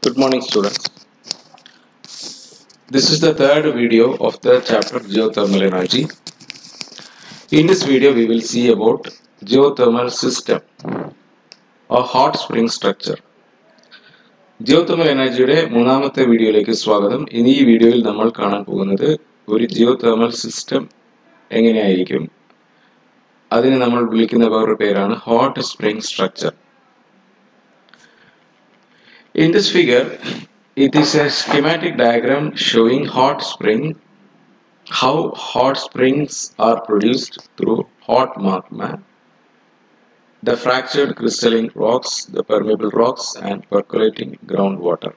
Good morning, students. This is the third video of the chapter Geothermal Energy. In this video, we will see about geothermal system or hot spring structure. Geothermal എനർജിയുടെ മൂന്നാമത്തെ വീഡിയോയിലേക്ക് സ്വാഗതം ഇനി ഈ വീഡിയോയിൽ നമ്മൾ കാണാൻ പോകുന്നത് ഒരു ജിയോതെർമൽ സിസ്റ്റം എങ്ങനെയായിരിക്കും അതിനെ നമ്മൾ വിളിക്കുന്ന വേറൊരു പേരാണ് hot spring structure In this figure, it is a schematic diagram showing hot spring, how hot springs are produced through hot magma, the fractured crystalline rocks, the permeable rocks, and percolating groundwater.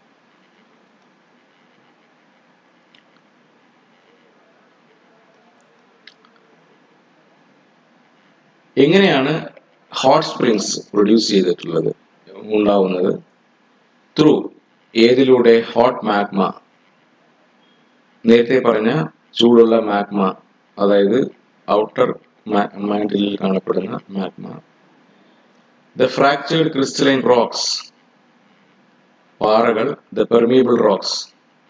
എങ്ങനെയാണ് hot springs produce ചെയ്തിട്ടുള്ളത് ഉണ്ടാവുന്നത് through ഏതിലൂടെ hot magma നേരത്തെ പറഞ്ഞ ചൂടുള്ള magma അതായത് outer മാൻഡിലിൽ കാണപ്പെടുന്ന magma the fractured crystalline rocks പാറകൾ the permeable rocks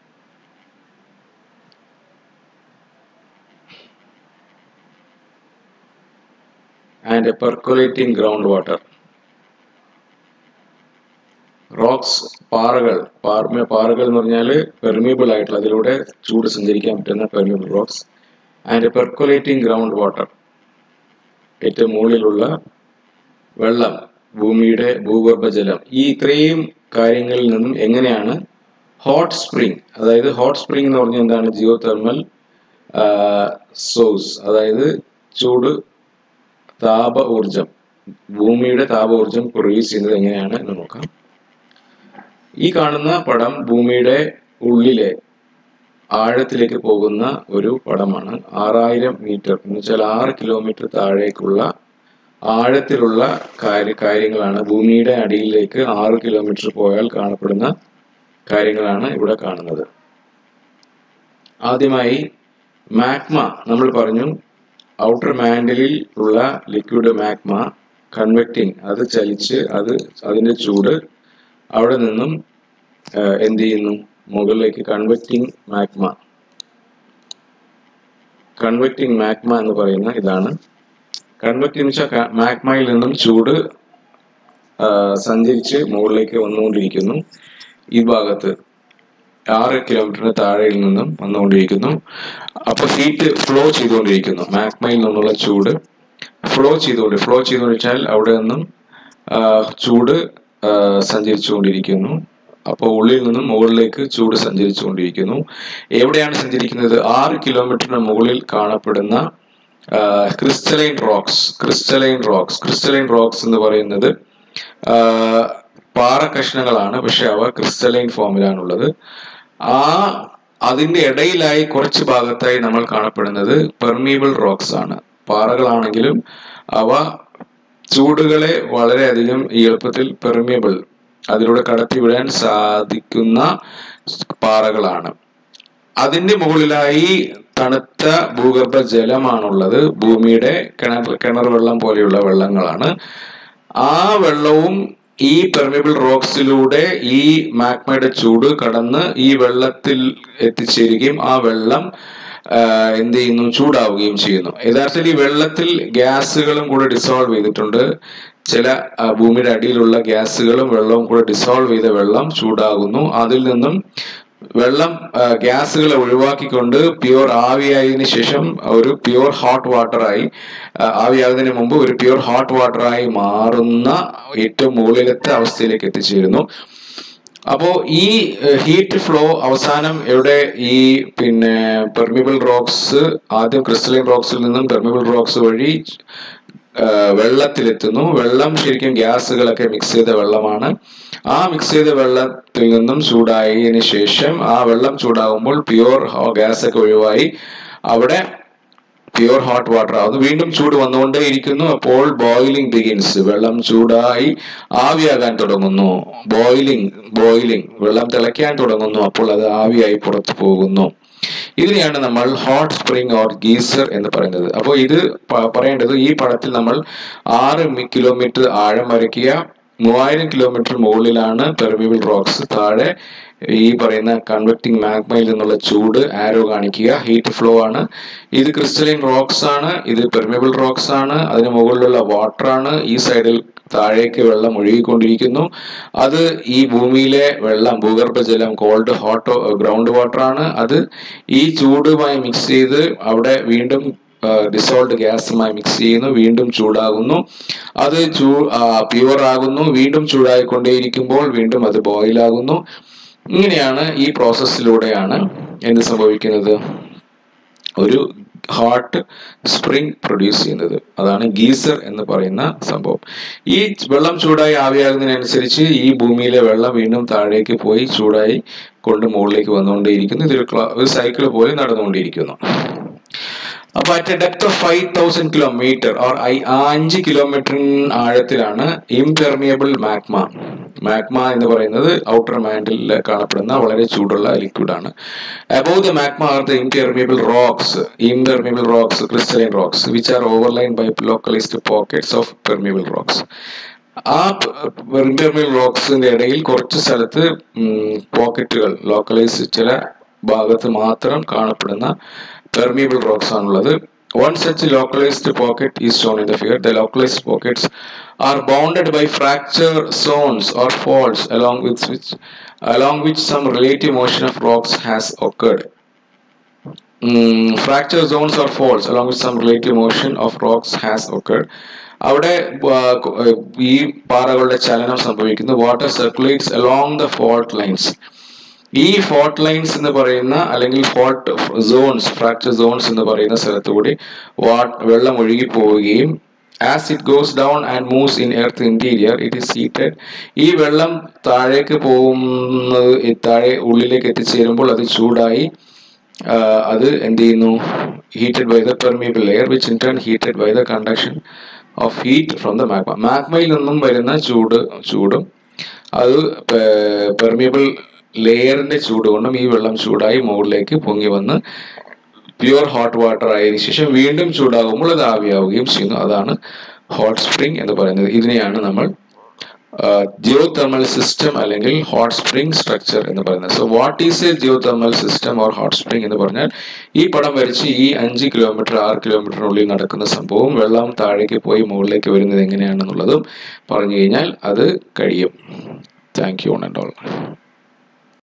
and a percolating ground water rocks പാറകൾ പാർമ പാറകൾ എന്ന് പറഞ്ഞാൽ പെർമിയബിൾ ആയിട്ടുള്ള അതിലൂടെ ചൂട് സഞ്ചരിക്കാൻ പറ്റുന്ന permeable rocks and percolating ground water ഏറ്റവും മുകളിലുള്ള വെള്ളം ഭൂമിയുടെ ഭൂഗർഭജലം ഈ ഇത്രയും കാര്യങ്ങളിൽ നിന്നും എങ്ങനെയാണ് ഹോട്ട് സ്പ്രിംഗ് അതായത് ഹോട്ട് സ്പ്രിംഗ് എന്ന് പറഞ്ഞാൽ എന്താണ് ജിയോ തെർമൽ സോഴ്സ് അതായത് ചൂട് താപ ഊർജം ഭൂമിയുടെ താപ ഊർജം പ്രൊഡ്യൂസ് ചെയ്യുന്നത് എങ്ങനെയാണ് എന്ന് നോക്കാം ഈ കാണുന്ന പടം ഭൂമിയുടെ ഉള്ളിലെ ആഴത്തിലേക്ക് പോകുന്ന ഒരു പടമാണ് ആറായിരം മീറ്റർ എന്ന് വെച്ചാൽ ആറ് കിലോമീറ്റർ താഴേക്കുള്ള ആഴത്തിലുള്ള കാര്യ കാര്യങ്ങളാണ് ഭൂമിയുടെ അടിയിലേക്ക് ആറ് കിലോമീറ്റർ പോയാൽ കാണപ്പെടുന്ന കാര്യങ്ങളാണ് ഇവിടെ കാണുന്നത് ആദ്യമായി മാഗ്മ നമ്മൾ പറഞ്ഞു ഔട്ടർ മാൻഡലിൽ ഉള്ള ലിക്വിഡ് മാഗ്മ കൺവെക്റ്റിംഗ് അത് ചലിച്ച് അത് അതിന്റെ ചൂട് അവിടെ നിന്നും എന്ത് ചെയ്യുന്നു മുകളിലേക്ക് കൺവെക്റ്റിംഗ് മാഗ്മ കൺവെക്റ്റിംഗ് മാഗ്മ എന്ന് പറയുന്ന ഇതാണ് കൺവെക്റ്റ് എന്ന് വെച്ചാൽ മാഗ്മയിൽ നിന്നും ചൂട് സഞ്ചരിച്ച് മുകളിലേക്ക് വന്നുകൊണ്ടിരിക്കുന്നു ഈ ഭാഗത്ത് ആറ് കിലോമീറ്ററിന് താഴെയിൽ നിന്നും വന്നുകൊണ്ടിരിക്കുന്നു അപ്പൊ ഹീറ്റ് ഫ്ലോ ചെയ്തുകൊണ്ടിരിക്കുന്നു മാഗ്മയിൽ നിന്നുള്ള ചൂട് ഫ്ലോ ചെയ്തുകൊണ്ട് ഫ്ലോ ചെയ്തുകൊണ്ട് വെച്ചാൽ അവിടെ നിന്നും ചൂട് സഞ്ചരിച്ചുകൊണ്ടിരിക്കുന്നു അപ്പോൾ ഉള്ളിൽ നിന്നും മുകളിലേക്ക് ചൂട് സഞ്ചരിച്ചുകൊണ്ടിരിക്കുന്നു എവിടെയാണ് സഞ്ചരിക്കുന്നത് ആറ് കിലോമീറ്ററിന് മുകളിൽ കാണപ്പെടുന്ന crystalline rocks crystalline rocks crystalline rocks എന്ന് പറയുന്നത് പാറ കഷ്ണങ്ങളാണ് പക്ഷെ അവ ക്രിസ്റ്റലൈൻ ഫോമിലാണുള്ളത് ആ അതിന്റെ ഇടയിലായി കുറച്ച് ഭാഗത്തായി നമ്മൾ കാണപ്പെടുന്നത് പെർമിയബിൾ റോക്സ് ആണ് പാറകളാണെങ്കിലും അവ ചൂടുകളെ വളരെയധികം എളുപ്പത്തിൽ പെർമിയബിൾ അതിലൂടെ കടത്തിവിടാൻ സാധിക്കുന്ന പാറകളാണ് അതിന്റെ മുകളിലായി തണുത്ത ഭൂഗർഭ ജലമാണുള്ളത് ഭൂമിയുടെ കിണർ കിണർ വെള്ളം പോലെയുള്ള വെള്ളങ്ങളാണ് ആ വെള്ളവും ഈ പെർമിബിൾ റോക്സിലൂടെ ഈ മാഗ്മയുടെ ചൂട് കടന്ന് ഈ വെള്ളത്തിൽ എത്തിച്ചേരുകയും ആ വെള്ളം എന്ത് ചെയ്യുന്നു ചൂടാവുകയും ചെയ്യുന്നു യഥാർത്ഥത്തിൽ ഈ വെള്ളത്തിൽ ഗ്യാസുകളും കൂടെ ഡിസോൾവ് ചെയ്തിട്ടുണ്ട് ചില ഭൂമിയുടെ അടിയിലുള്ള ഗ്യാസുകളും വെള്ളവും കൂടെ ഡിസോൾവ് ചെയ്ത വെള്ളം ചൂടാകുന്നു അതിൽ നിന്നും വെള്ളം ഗ്യാസുകളെ ഒഴിവാക്കിക്കൊണ്ട് പ്യുവർ ആവിയായതിനു ശേഷം ഒരു പ്യുവർ ഹോട്ട് വാട്ടറായി ആവിയാകുന്നതിന് മുമ്പ് ഒരു പ്യുവർ ഹോട്ട് വാട്ടറായി മാറുന്ന ഏറ്റവും മുകളിലത്തെ അവസ്ഥയിലേക്ക് എത്തിച്ചേരുന്നു അപ്പോ ഈ ഹീറ്റ് ഫ്ലോ അവസാനം എവിടെ ഈ പിന്നെ പെർമിബിൾ റോക്സ് ആദ്യം ക്രിസ്റ്റലൈൻ റോക്സിൽ നിന്നും പെർമിബിൾ റോക്സ് വഴി വെള്ളത്തിലെത്തുന്നു വെള്ളം ശരിക്കും ഗ്യാസുകളൊക്കെ മിക്സ് ചെയ്ത വെള്ളമാണ് ആ മിക്സ് ചെയ്ത വെള്ളത്തിൽ നിന്നും ചൂടായതിനു ശേഷം ആ വെള്ളം ചൂടാകുമ്പോൾ പ്യുവർ ഗ്യാസ് ഒക്കെ ഒഴിവായി അവിടെ പ്യുവർ ഹോട്ട് വാട്ടർ ആവുന്നു വീണ്ടും ചൂട് വന്നുകൊണ്ടേ ഇരിക്കുന്നു അപ്പോൾ ബോയിലിംഗ് ബിഗിൻസ് വെള്ളം ചൂടായി ആവിയാകാൻ തുടങ്ങുന്നു ബോയിലിംഗ് ബോയിലിംഗ് വെള്ളം തിളയ്ക്കാൻ തുടങ്ങുന്നു അപ്പോൾ അത് ആവിയായി പുറത്തു പോകുന്നു ഇതിനെയാണ് നമ്മൾ ഹോട്ട് സ്പ്രിംഗ് ഓർ ഗീസർ എന്ന് പറയുന്നത് അപ്പോൾ ഇത് പ- പറയേണ്ടത് ഈ പടത്തിൽ നമ്മൾ ആറ് കിലോമീറ്റർ ആഴം വരയ്ക്കുക മൂവായിരം കിലോമീറ്റർ മുകളിലാണ് പെർമിബിൾ റോക്സ് താഴെ ഈ പറയുന്ന കൺവെക്റ്റിംഗ് മാഗ്മയിൽ നിന്നുള്ള ചൂട് ആരോ കാണിക്കുക ഹീറ്റ് ഫ്ലോ ആണ് ഇത് ക്രിസ്റ്റലൈൻ റോക്സ് ആണ് ഇത് പെർമിബിൾ റോക്സ് ആണ് അതിന് മുകളിലുള്ള വാട്ടർ ആണ് ഈ സൈഡിൽ താഴേക്ക് വെള്ളം ഒഴുകിക്കൊണ്ടിരിക്കുന്നു അത് ഈ ഭൂമിയിലെ വെള്ളം ഭൂഗർഭജലം കോൾഡ് ഹോട്ട് ഗ്രൗണ്ട് വാട്ടർ ആണ് അത് ഈ ചൂടുമായി മിക്സ് ചെയ്ത് അവിടെ വീണ്ടും ഡിസോൾഡ് ഗ്യാസുമായി മിക്സ് ചെയ്യുന്നു വീണ്ടും ചൂടാകുന്നു അത് ചൂ പ്യുവർ ആകുന്നു വീണ്ടും ചൂടായിക്കൊണ്ടേയിരിക്കുമ്പോൾ വീണ്ടും അത് ബോയിൽ ആകുന്നു ഇങ്ങനെയാണ് ഈ പ്രോസസ്സിലൂടെയാണ് എന്ത് സംഭവിക്കുന്നത് ഒരു ഹാർട്ട് സ്പ്രിംഗ് പ്രൊഡ്യൂസ് ചെയ്യുന്നത് അതാണ് ഗീസർ എന്ന് പറയുന്ന സംഭവം ഈ വെള്ളം ചൂടായി ആവിയാകുന്നതിനനുസരിച്ച് ഈ ഭൂമിയിലെ വെള്ളം വീണ്ടും താഴേക്ക് പോയി ചൂടായി കൊണ്ട് മുകളിലേക്ക് വന്നുകൊണ്ടേയിരിക്കുന്നു ഇതൊരു ഒരു സൈക്കിൾ പോലെ നടന്നുകൊണ്ടിരിക്കുന്നു അപ്പൊ at depth of five thousand kilometre or അഞ്ച് കിലോമീറ്റർ ആഴത്തിലാണ് ഇംപെർമിയബിൾ മാഗ്മ മാഗ്മ എന്ന് പറയുന്നത് ഔട്ടർ മാൻഡിൽ കാണപ്പെടുന്ന വളരെ ചൂടുള്ള ലിക്വിഡ് ആണ് above the magma are the impermeable rocks impermeable rocks crystalline rocks which are overlain by localised pockets of permeable rocks ആ impermeable റോക്സിന്റെ ഇടയിൽ കുറച്ച് സ്ഥലത്ത് പോക്കറ്റുകൾ ലോക്കലൈസ് ചില ഭാഗത്ത് മാത്രം കാണപ്പെടുന്ന പെർമിയബിൾ റോക്സ് ആണുള്ളത് One such localized pocket is shown in the figure. The localized pockets are bounded by fracture zones or faults along with which, along which some relative motion of rocks has occurred. Mm, fracture zones or faults along with some relative motion of rocks has occurred. അവിടെ ഈ പാറകളുടെ ചലനം സംഭവിക്കുന്നു water circulates along the fault lines ഈ fault lines എന്ന് പറയുന്ന അല്ലെങ്കിൽ fault zones fracture zones എന്ന് പറയുന്ന സ്ഥലത്തു കൂടി വെള്ളം ഒഴുകി പോവുകയും as it goes down and moves in earth interior it is heated ഈ വെള്ളം താഴേക്ക് പോകുന്നത് താഴെ ഉള്ളിലേക്ക് എത്തിച്ചേരുമ്പോൾ അത് ചൂടായി അത് എന്ത് ചെയ്യുന്നു heated by the permeable layer which in turn heated by the conduction of heat from the magma മാഗ്മയിൽ നിന്നും വരുന്ന ചൂട് ചൂടും അത് പെർമിയബിൾ ലെയറിന്റെ ചൂട് കൊണ്ടും ഈ വെള്ളം ചൂടായി മുകളിലേക്ക് പൊങ്ങി വന്ന് പ്യുവർ ഹോട്ട് വാട്ടർ ആയതിനു ശേഷം വീണ്ടും ചൂടാകുമ്പോൾ അത് ആവിയാവുകയും ചെയ്യുന്നു അതാണ് ഹോട്ട് സ്പ്രിംഗ് എന്ന് പറയുന്നത് ഇതിനെയാണ് നമ്മൾ ജിയോ തെർമൽ സിസ്റ്റം അല്ലെങ്കിൽ ഹോട്ട് സ്പ്രിംഗ് സ്ട്രക്ചർ എന്ന് പറയുന്നത് so what is a geothermal system or hot spring എന്ന് പറഞ്ഞാൽ ഈ പടം വരച്ച് ഈ അഞ്ച് കിലോമീറ്റർ ആറ് കിലോമീറ്ററിനുള്ളിൽ നടക്കുന്ന സംഭവം വെള്ളം താഴേക്ക് പോയി മുകളിലേക്ക് വരുന്നത് എങ്ങനെയാണെന്നുള്ളതും പറഞ്ഞു കഴിഞ്ഞാൽ അത് കഴിയും താങ്ക് യു ആൻഡ് ഓൾ